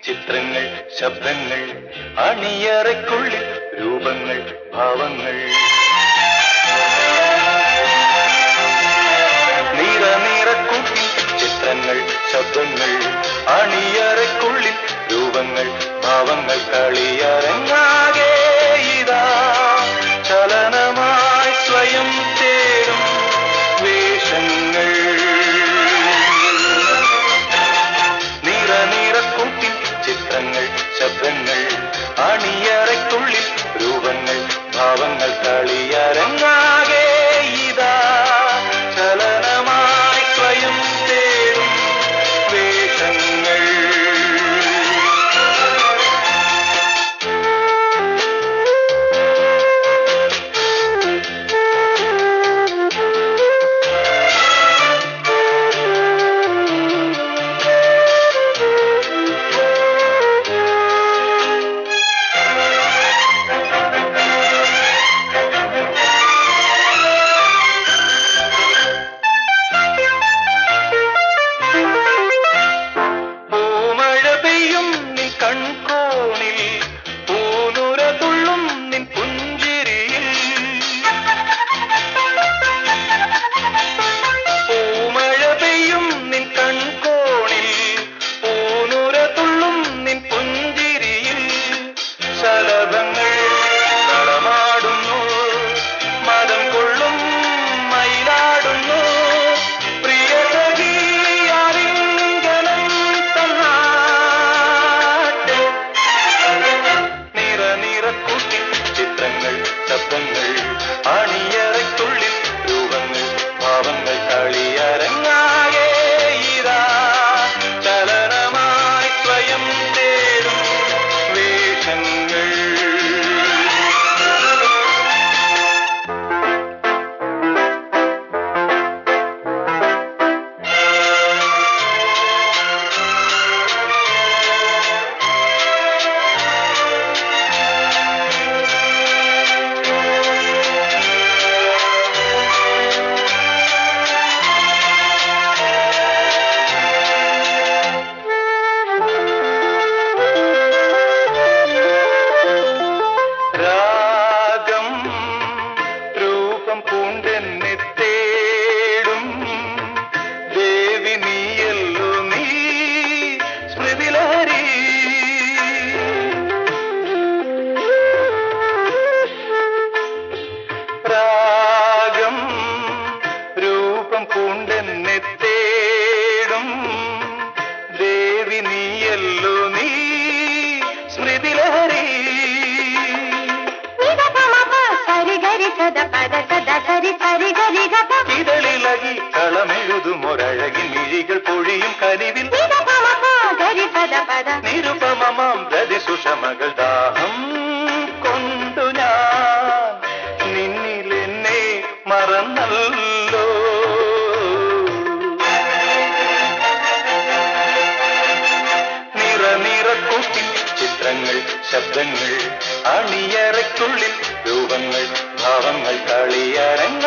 ചിത്രങ്ങൾ ശബ്ദങ്ങൾ അണിയറയ്ക്കുള്ളിൽ രൂപങ്ങൾ ഭാവങ്ങൾ നിറ നിറക്കൂട്ടിൽ ചിത്രങ്ങൾ ശബ്ദങ്ങൾ അണിയറയ്ക്കുള്ളിൽ രൂപങ്ങൾ ഭാവങ്ങൾ കളിയരങ്ങാകെ ഇതാ ചലനമായി സ്വയം തേടും വേഷങ്ങൾ നിറ നിറക്കൂട്ടിൽ ചിത്രങ്ങൾ ശബ്ദങ്ങൾ അണിയറയ്ക്കുള്ളിൽ രൂപങ്ങൾ ഭാവങ്ങൾ കളിയരങ്ങാകെ ഇതാ ചലനമായി സ്വയം തേടും വേഷങ്ങൾ പൂമഴ പെയ്യും നിൻ കൺകോണിൽ പൂനുര തുള്ളും നിൻ പുഞ്ചിരിയിൽ പൂമഴ പെയ്യും നിൻ കൺകോണിൽ പൂനുര തുള്ളും നിൻ പുഞ്ചിരിയിൽ ശലഭങ്ങൾ നടമാടുന്നു മതം കൊള്ളും മയിലാടുന്നു പ്രിയ സഖിയാലിംഗനം തന്നാട്ടെ നിറ നിറക്കൂട്ടി ചിത്രങ്ങൾ ശബ്ദങ്ങൾ അണിയറയ്ക്കുള്ളിൽ രൂപങ്ങൾ ഭാവങ്ങൾ കളിയരങ്ങാകെ ഇതാ ചലനമായി സ്വയം തേടും വേഷങ്ങൾ രാഗം രൂപം പൂണ്ടെന്നെ തേടും ദേവി നീയല്ലോ നീ സ്മൃതിലഹരി രാഗം രൂപം പൂണ്ടെന്നെ തേടും ദേവി നീയല്ലോ നീ സ്മൃതിലഹരി సరి గరి సద పద సద సరి సరి గరి గప ഇതളിലകി കളമെഴുതുമൊരഴകിൻ മിഴികൾ പൊഴിയും കനിവിൽ గరి పద పద നിരുപമമാം പ്രതി സുഷമകൾ ദാഹം കൊണ്ടു ഞാൻ നിന്നിൽ എന്നെ മറന്നല്ലോ നിറ നിറക്കൂട്ടിൽ ചിത്രങ്ങൾ ശബ്ദങ്ങൾ അണിയറയ്ക്കുള്ളിൽ രൂപങ്ങൾ ഭാവങ്ങൾ കളിയരങ്ങ